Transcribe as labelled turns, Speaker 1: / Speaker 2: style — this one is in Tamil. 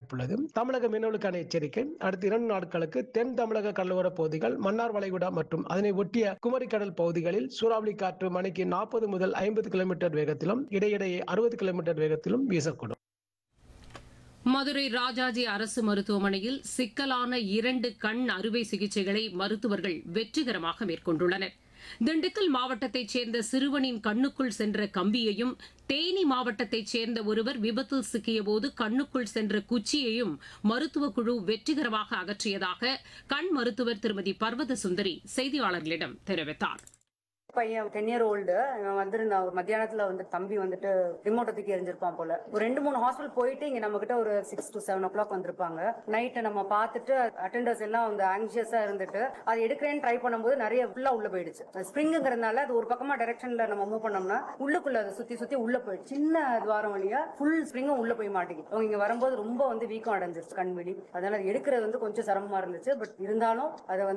Speaker 1: வாய்ப்புள்ளது தமிழக மீனவர்களுக்கான எச்சரிக்கை அடுத்த இரண்டு நாட்களுக்கு தென் தமிழக கடலோர பகுதிகள் மன்னார் வளைகுடா மற்றும் அதனை ஒட்டிய குமரிக்கடல் பகுதிகளில் சூறாவளி காற்று மணிக்கு நாற்பது முதல் ஐம்பது கிலோமீட்டர் வேகத்திலும் இடையிடையே அறுபது கிலோமீட்டர் வேகத்திலும் வீசக்கூடும்
Speaker 2: மதுரை ராஜாஜி அரசு மருத்துவமனையில் சிக்கலான இரண்டு கண் அறுவை சிகிச்சைகளை மருத்துவர்கள் வெற்றிகரமாக மேற்கொண்டுள்ளனர் திண்டுக்கல் மாவட்டத்தைச் சேர்ந்த சிறுவனின் கண்ணுக்குள் சென்ற கம்பியையும் தேனி மாவட்டத்தைச் சேர்ந்த ஒருவர் விபத்தில் சிக்கியபோது கண்ணுக்குள் சென்ற குச்சியையும் மருத்துவக் குழு வெற்றிகரமாக அகற்றியதாக கண் மருத்துவர் திருமதி பர்வத சுந்தரி செய்தியாளர்களிடம் தெரிவித்தார்
Speaker 3: பையன் டென் இயர் ஓல்டு இவன் வந்திருந்தான் ஒரு மத்தியானத்துல வந்து தம்பி வந்துட்டு ரிமோட்டை தூக்கி எரிஞ்சிருப்பான் போல ஒரு ரெண்டு மூணு ஹாஸ்பிட்டல் போயிட்டு இங்க நம்ம கிட்ட ஒரு six to seven o'clock வந்திருப்பாங்க நைட்டு நம்ம பார்த்துட்டு அட்டெண்டர்ஸ் எல்லாம் வந்து ஆங்ஷியஸா இருந்துட்டு அதை எடுக்கிறேன்னு ட்ரை பண்ணும்போது நிறைய ஃபுல்லா உள்ள போயிடுச்சு ஸ்ப்ரிங்குங்கிறதுனால அது ஒரு பக்கமா டைரக்ஷன்ல நம்ம மூவ் பண்ணோம்னா உள்ளுக்குள்ள அதை சுத்தி சுத்தி உள்ள போயிடுச்சு சின்ன துவாரம் வழியா ஃபுல் ஸ்ப்ரிங்கும் உள்ள போய் மாட்டேங்குது அவங்க இங்க வரும்போது ரொம்ப வந்து வீக்கம் அடைஞ்சிருச்சு கண் வெளி அதனால அது எடுக்கிறது வந்து கொஞ்சம் சிரமமா இருந்துச்சு பட் இருந்தாலும் அதை வந்து